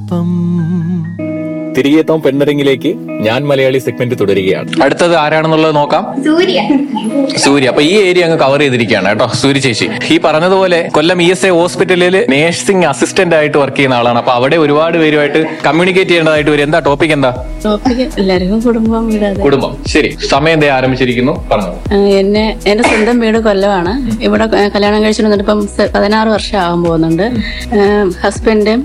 നാടിനൊപ്പം തിരികെത്താം പെണ്ണരങ്ങിലേക്ക് ഞാൻ മലയാളി സെഗ്മെന്റ് തുടരുകയാണ് അടുത്തത് ആരാണെന്നുള്ളത് നോക്കാം സൂര്യ സൂര്യ അപ്പൊ ഈ ഏരിയ അങ്ങ് കവർ ചെയ്തിരിക്കുകയാണ് കേട്ടോ സൂര്യ ചേച്ചി ഈ പറഞ്ഞതുപോലെ കൊല്ലം ഇ എസ് എ ഹോസ്പിറ്റലിൽ നേഴ്സിംഗ് അസിസ്റ്റന്റ് ആയിട്ട് വർക്ക് ചെയ്യുന്ന ആളാണ് അപ്പൊ അവിടെ ഒരുപാട് പേരുമായിട്ട് കമ്മ്യൂണിക്കേറ്റ് ചെയ്യേണ്ടതായിട്ട് വരും എന്താ ടോപ്പിക് എന്താ ടോപ്പിക് എല്ലാവർക്കും കുടുംബം വീടാതെ കുടുംബം ശരി സമയം എന്തേ ആരംഭിച്ചിരിക്കുന്നു പറഞ്ഞു ആ, എന്നെ എന്റെ സ്വന്തം വീട് കൊല്ലമാണ് ഇവിടെ ആ, കല്യാണം കഴിച്ചു വന്നിട്ട് ഇപ്പം സ- പതിനാറ് വർഷം ആകാൻ പോകുന്നുണ്ട് ഹസ്ബൻഡും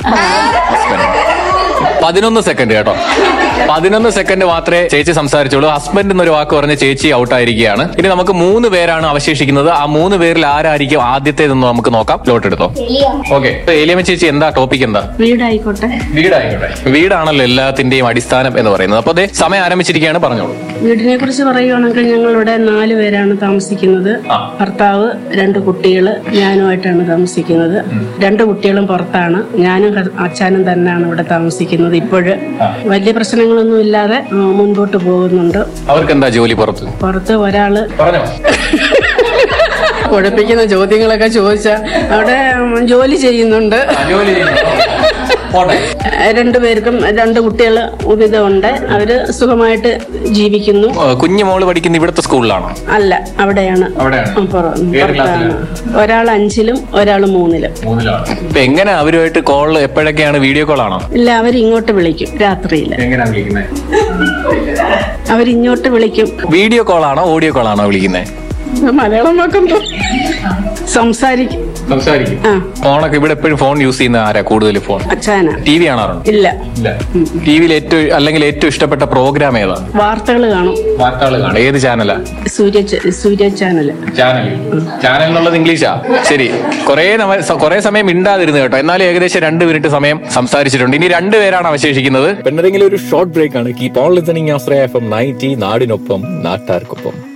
പതിനൊന്ന് സെക്കൻഡ് കേട്ടോ പതിനൊന്ന് സെക്കൻഡ് മാത്രമേ ചേച്ചി സംസാരിച്ചുള്ളൂ ഹസ്ബൻഡ് എന്നൊരു വാക്ക് പറഞ്ഞ് ചേച്ചി ഔട്ട് ആയിരിക്കുകയാണ് ഇനി നമുക്ക് മൂന്ന് പേരാണ് അവശേഷിക്കുന്നത് ആ മൂന്ന് പേരിൽ ആരായിരിക്കും ആദ്യത്തേതെന്ന് നമുക്ക് നോക്കാം ലോട്ട് എടുത്തോ ഓക്കെ ഏലിയമ്മ ചേച്ചി എന്താ ടോപ്പിക് എന്താ വീടായിക്കോട്ടെ വീടായിക്കോട്ടെ വീടാണല്ലോ എല്ലാത്തിന്റെയും അടിസ്ഥാനം എന്ന് പറയുന്നത് അപ്പൊ അതെ സമയം ആരംഭിച്ചിരിക്കുകയാണ് പറഞ്ഞോളൂ വീടിനെ കുറിച്ച് പറയുകയാണെങ്കിൽ ഞങ്ങൾ ഇവിടെ നാല് പേരാണ് താമസിക്കുന്നത് ഭർത്താവ് രണ്ട് കുട്ടികൾ ഞാനുമായിട്ടാണ് താമസിക്കുന്നത് രണ്ട് കുട്ടികളും പുറത്താണ് ഞാനും ഹ- അച്ഛനും തന്നെയാണ് ഇവിടെ താമസിക്കുന്നത് ഇപ്പോഴ് വലിയ പ്രശ്നങ്ങളൊന്നും ഇല്ലാതെ ആ, മുൻപോട്ട് പോകുന്നുണ്ട് അവർക്ക് എന്താ ജോലി പുറത്ത് പുറത്ത് ഒരാള് പറഞ്ഞോ കുഴപ്പിക്കുന്ന ചോദ്യങ്ങളൊക്കെ ചോദിച്ചാൽ അവിടെ ഉം, ജോലി ചെയ്യുന്നുണ്ട് ജോലി പോട്ടെ രണ്ടുപേർക്കും രണ്ട് കുട്ടികൾ വിധമുണ്ട് അവര് സുഖമായിട്ട് ജീവിക്കുന്നു കുഞ്ഞു മോള് പഠിക്കുന്ന ഇവിടുത്തെ സ്കൂളിലാണോ അല്ല അവിടെയാണ് അവിടെയാണ് ഉം, പുറ- ഏത് പുറത്താണ് ഒരാൾ അഞ്ചിലും ഒരാൾ മൂന്നിലും മൂന്നിലാണ് ഇപ്പൊ എങ്ങനെ അവരുമായിട്ട് കോൾ എപ്പോഴൊക്കെയാണ് വീഡിയോ കോൾ ആണോ ഇല്ല അവരിങ്ങോട്ട് വിളിക്കും രാത്രിയിൽ എങ്ങനെയാണ് വിളിക്കുന്നത് അവരിങ്ങോട്ട് വിളിക്കും വീഡിയോ കോൾ ആണോ ഓഡിയോ കോൾ ആണോ വിളിക്കുന്നത് മലയാളം നോക്കുമ്പോ സംസാരിക്കും സംസാരിക്കും ആ ഫോണൊക്കെ ഇവിടെ എപ്പോഴും ഫോൺ യൂസ് ചെയ്യുന്ന ആരാ കൂടുതൽ ഫോൺ അച്ഛാന ടി വി കാണാറുണ്ട് ഇല്ല ടി വിയിൽ ഏറ്റവും അല്ലെങ്കിൽ ഏറ്റവും ഇഷ്ടപ്പെട്ട പ്രോഗ്രാം ഏതാ വാർത്തകൾ കാണും വാർത്തകൾ കാണും ഏത് ചാനലാ സൂര്യ ച- സൂര്യ ചാനല് ചാനൽ ചാനൽ എന്നുള്ളത് ഇംഗ്ലീഷാ ശരി കുറെ കുറെ സമയം മിണ്ടാതിരുന്നു കേട്ടോ എന്നാലും ഏകദേശം രണ്ട് മിനിറ്റ് സമയം സംസാരിച്ചിട്ടുണ്ട് ഇനി രണ്ടുപേരാണ് അവശേഷിക്കുന്നത് പെണ്ണരങ്ങിലെ ഒരു ഷോർട്ട് ബ്രേക്ക് ആണ് keep on listening Ashraya F M ninety നാടിനൊപ്പം നാട്ടാർക്കൊപ്പം